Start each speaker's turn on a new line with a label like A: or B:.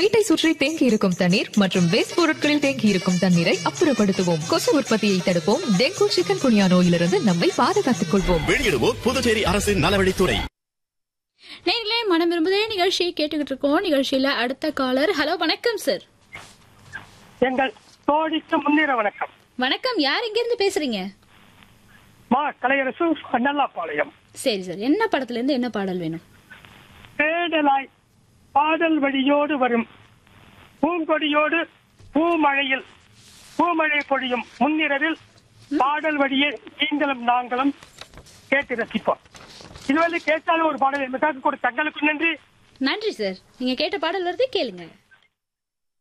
A: வீட்டை சுற்றி தேங்கி இருக்கும் தண்ணீர் மற்றும் வேஸ்ட் பொருட்களில் தேங்கி இருக்கும் தண்ணீரை அப்புறப்படுத்துவோம் கொசு உற்பத்தியை தடுப்போம் டெங்கு சிக்கன் குனியா நோயிலிருந்து நம்மை பாதுகாத்துக் கொள்வோம்
B: வெளியிடுவோர் புதுச்சேரி அரசின் நலவழித்துறை
C: நேர்களே மனம் விரும்புதே நிகழ்ச்சியை கேட்டுக்கிட்டு இருக்கோம் நிகழ்ச்சியில அடுத்த காலர் ஹலோ வணக்கம் சார்
D: எங்கள் தோழிக்கு முன்னிற வணக்கம்
C: வணக்கம் யார் இங்க இருந்து பேசுறீங்க
D: மா கலையரசு நல்லாப்பாளையம்
C: சரி சார் என்ன படத்துல இருந்து என்ன பாடல் வேணும்
D: தேடலாய் பாடல் வழியோடு வரும் பூங்கொடியோடு பூமழையில் பூமழை பொழியும் முன்னிரவில் பாடல் வழியே நீங்களும் நாங்களும் கேட்டு ரசிப்போம் இதுவரை கேட்டாலும் ஒரு பாடல் என்பதாக ஒரு தங்களுக்கு நன்றி
C: நன்றி சார் நீங்க கேட்ட பாடல் வருது கேளுங்க